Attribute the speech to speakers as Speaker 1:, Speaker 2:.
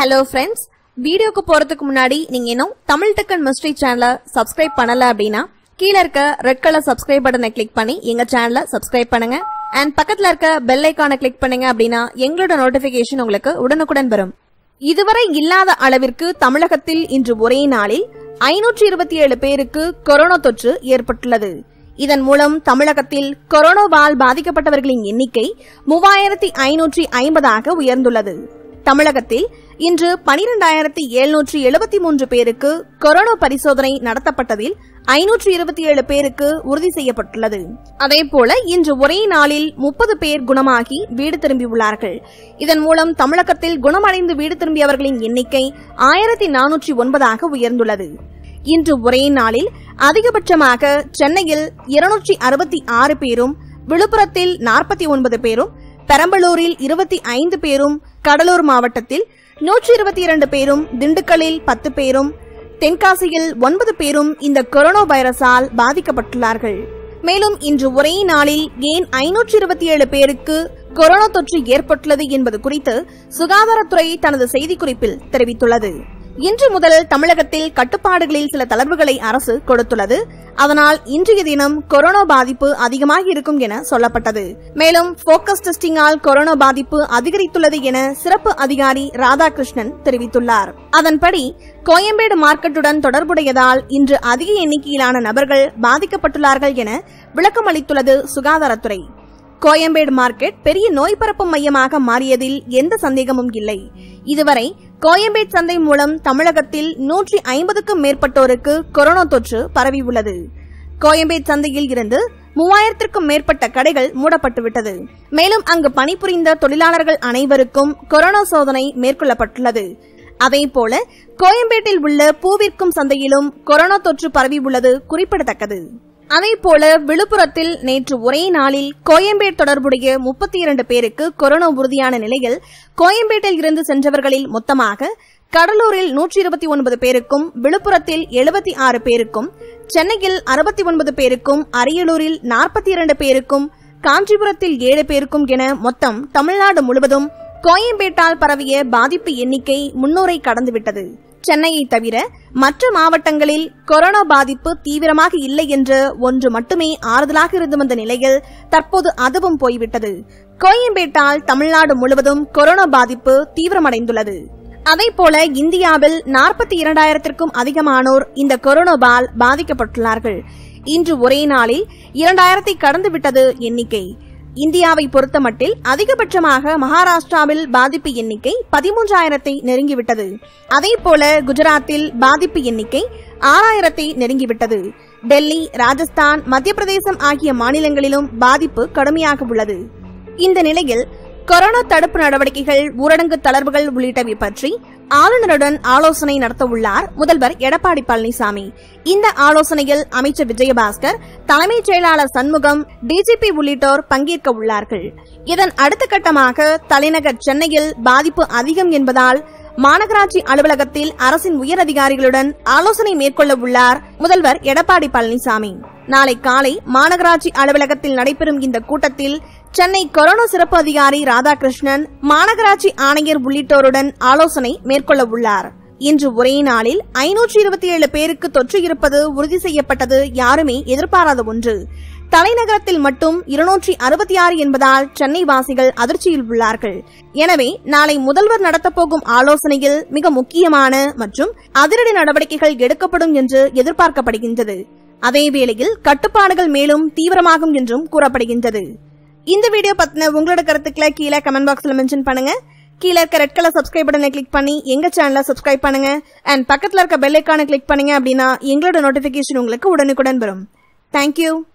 Speaker 1: hello friends வீடியோக்கு போறதுக்கு முன்னாடி நீங்க இன்னும் தமிழ் டெக்கன் மிஸ்ட்ரி சேனலை சப்ஸ்கிரைப் பண்ணல அப்படின்னா கீழ இருக்க ரெட் கலர் சப்ஸ்கிரைப் பட்டனை கிளிக் பண்ணி எங்க சேனலை சப்ஸ்கிரைப் பண்ணுங்க அண்ட் பக்கத்துல இருக்க பெல் ஐக்கானை கிளிக் பண்ணுங்க அப்படின்னா எங்களோட நோட்டிபிகேஷன் உங்களுக்கு உடனுக்குடன் வரும் இதுவரை இல்லாத அளவிற்கு தமிழகத்தில் இன்று ஒரே நாளில் ஐநூற்றி இருபத்தி ஏழு பேருக்கு கொரோனா தொற்று ஏற்பட்டுள்ளது இதன் மூலம் தமிழகத்தில் கொரோனாவால் பாதிக்கப்பட்டவர்களின் எண்ணிக்கை மூவாயிரத்தி ஐநூற்றி ஐம்பதாக உயர்ந்துள்ளது தமிழகத்தில் இன்று பனிரெண்டாயிரத்தி எழுநூற்றி எழுபத்தி மூன்று பேருக்கு கொரோனா பரிசோதனை நடத்தப்பட்டதில் ஐநூற்றி இருபத்தி ஏழு பேருக்கு உறுதி செய்யப்பட்டுள்ளது அதேபோல இன்று ஒரே நாளில் முப்பது பேர் குணமாகி வீடு திரும்பியுள்ளார்கள் இதன் மூலம் தமிழகத்தில் குணமடைந்து வீடு திரும்பியவர்களின் எண்ணிக்கை ஆயிரத்தி நானூற்றி ஒன்பதாக உயர்ந்துள்ளது இன்று ஒரே நாளில் அதிகபட்சமாக சென்னையில் இருநூற்றி அறுபத்தி ஆறு பேரும் விழுப்புரத்தில் நாற்பத்தி ஒன்பது பேரும் பெரம்பலூரில் இருபத்தி ஐந்து பேரும் கடலூர் மாவட்டத்தில் நூற்றி இருபத்தி இரண்டு பேரும் திண்டுக்கல்லில் பத்து பேரும் தென்காசியில் ஒன்பது பேரும் இந்த கொரோனா வைரஸால் பாதிக்கப்பட்டுள்ளார்கள் மேலும் இன்று ஒரே நாளில் ஏன் ஐநூற்றி இருபத்தி ஏழு பேருக்கு கொரோனா தொற்று ஏற்பட்டுள்ளது என்பது குறித்து சுகாதாரத்துறை தனது செய்திக்குறிப்பில் தெரிவித்துள்ளது இன்று முதல் தமிழகத்தில் கட்டுப்பாடுகளில் சில தளர்வுகளை அரசு கொடுத்துள்ளது அதனால் இன்றைய தினம் கொரோனா பாதிப்பு அதிகமாக இருக்கும் என சொல்லப்பட்டது மேலும் போக்கஸ் டெஸ்டிங்கால் கொரோனா பாதிப்பு அதிகரித்துள்ளது என சிறப்பு அதிகாரி ராதாகிருஷ்ணன் தெரிவித்துள்ளார் அதன்படி கோயம்பேடு மார்க்கெட்டுடன் தொடர்புடையதால் இன்று அதிக எண்ணிக்கையிலான நபர்கள் பாதிக்கப்பட்டுள்ளார்கள் என விளக்கம் அளித்துள்ளது சுகாதாரத்துறை கோயம்பேடு மார்க்கெட் பெரிய நோய் பரப்பும் மையமாக மாறியதில் எந்த சந்தேகமும் இல்லை இதுவரை கோயம்பேடு சந்தை மூலம் தமிழகத்தில் நூற்றி ஐம்பதுக்கும் மேற்பட்டோருக்கு கொரோனா தொற்று பரவியுள்ளது கோயம்பேடு சந்தையில் இருந்து மூவாயிரத்திற்கும் மேற்பட்ட கடைகள் மூடப்பட்டுவிட்டது மேலும் அங்கு பணிபுரிந்த தொழிலாளர்கள் அனைவருக்கும் கொரோனா சோதனை மேற்கொள்ளப்பட்டுள்ளது அதேபோல கோயம்பேட்டில் உள்ள பூவிற்கும் சந்தையிலும் கொரோனா தொற்று பரவியுள்ளது குறிப்பிடத்தக்கது அதேபோல விழுப்புரத்தில் நேற்று ஒரே நாளில் கோயம்பேடு தொடர்புடைய முப்பத்தி இரண்டு பேருக்கு கொரோனா உறுதியான நிலையில் கோயம்பேட்டில் இருந்து சென்றவர்களில் மொத்தமாக கடலூரில் நூற்றி இருபத்தி ஒன்பது பேருக்கும் விழுப்புரத்தில் எழுபத்தி ஆறு பேருக்கும் சென்னையில் அறுபத்தி ஒன்பது பேருக்கும் அரியலூரில் நாற்பத்தி இரண்டு பேருக்கும் காஞ்சிபுரத்தில் ஏழு பேருக்கும் என மொத்தம் தமிழ்நாடு முழுவதும் கோயம்பேட்டால் பரவிய பாதிப்பு எண்ணிக்கை முன்னூரை கடந்துவிட்டது சென்னையை தவிர மற்ற மாவட்டங்களில் கொரோனா பாதிப்பு தீவிரமாக இல்லை என்ற ஒன்று மட்டுமே ஆறுதலாக இருந்து வந்த நிலையில் தற்போது அதுவும் போய்விட்டது கோயம்பேட்டால் தமிழ்நாடு முழுவதும் கொரோனா பாதிப்பு தீவிரமடைந்துள்ளது அதேபோல இந்தியாவில் நாற்பத்தி இரண்டாயிரத்திற்கும் அதிகமானோர் இந்த கொரோனாவால் பாதிக்கப்பட்டுள்ளார்கள் இன்று ஒரே நாளில் இரண்டாயிரத்தை கடந்துவிட்டது எண்ணிக்கை இந்தியாவை பொறுத்தமட்டில் அதிகபட்சமாக மகாராஷ்டிராவில் பாதிப்பு எண்ணிக்கை பதிமூன்றாயிரத்தை நெருங்கிவிட்டது அதேபோல குஜராத்தில் பாதிப்பு எண்ணிக்கை ஆறாயிரத்தை நெருங்கிவிட்டது டெல்லி ராஜஸ்தான் மத்திய பிரதேசம் ஆகிய மாநிலங்களிலும் பாதிப்பு கடுமையாக உள்ளது இந்த நிலையில் கொரோனா தடுப்பு நடவடிக்கைகள் ஊரடங்கு தளர்வுகள் உள்ளிட்டவை பற்றி ஆளுநருடன் ஆலோசனை நடத்த உள்ளார் முதல்வர் எடப்பாடி பழனிசாமி இந்த ஆலோசனையில் அமைச்சர் விஜயபாஸ்கர் தலைமைச் செயலாளர் சண்முகம் டிஜிபி உள்ளிட்டோர் பங்கேற்க உள்ளார்கள் இதன் அடுத்த கட்டமாக தலைநகர் சென்னையில் பாதிப்பு அதிகம் என்பதால் மாநகராட்சி அலுவலகத்தில் அரசின் உயர் அதிகாரிகளுடன் ஆலோசனை மேற்கொள்ள உள்ளார் முதல்வர் எடப்பாடி பழனிசாமி நாளை காலை மாநகராட்சி அலுவலகத்தில் நடைபெறும் இந்த கூட்டத்தில் சென்னை கொரோனா சிறப்பு அதிகாரி ராதாகிருஷ்ணன் மாநகராட்சி ஆணையர் உள்ளிட்டோருடன் ஆலோசனை மேற்கொள்ள உள்ளார் இன்று ஒரே நாளில் ஐநூற்றி இருபத்தி ஏழு பேருக்கு தொற்று இருப்பது உறுதி செய்யப்பட்டது யாருமே எதிர்பாராத ஒன்று தலைநகரத்தில் மட்டும் இருநூற்றி அறுபத்தி ஆறு என்பதால் சென்னை வாசிகள் அதிர்ச்சியில் உள்ளார்கள் எனவே நாளை முதல்வர் நடத்தப்போகும் ஆலோசனையில் மிக முக்கியமான மற்றும் அதிரடி நடவடிக்கைகள் எடுக்கப்படும் என்று எதிர்பார்க்கப்படுகின்றது அதேவேளையில் கட்டுப்பாடுகள் மேலும் தீவிரமாகும் என்றும் கூறப்படுகின்றது இந்த வீடியோ பத்தின உங்களோட கருத்துக்களை கீழே கமெண்ட் பாக்ஸ்ல மென்ஷன் பண்ணுங்க கீழே இருக்க ரெட் கலர் சப்ஸ்கிரைப் பட்டனை கிளிக் பண்ணி எங்க சேனலை சப்ஸ்கிரைப் பண்ணுங்க அண்ட் பக்கத்துல இருக்க பெல் ஐக்கானை கிளிக் பண்ணீங்க அப்படின்னா எங்களோட நோட்டிபிகேஷன் உங்களுக்கு உடனுக்குடன் வரும் தேங்க்யூ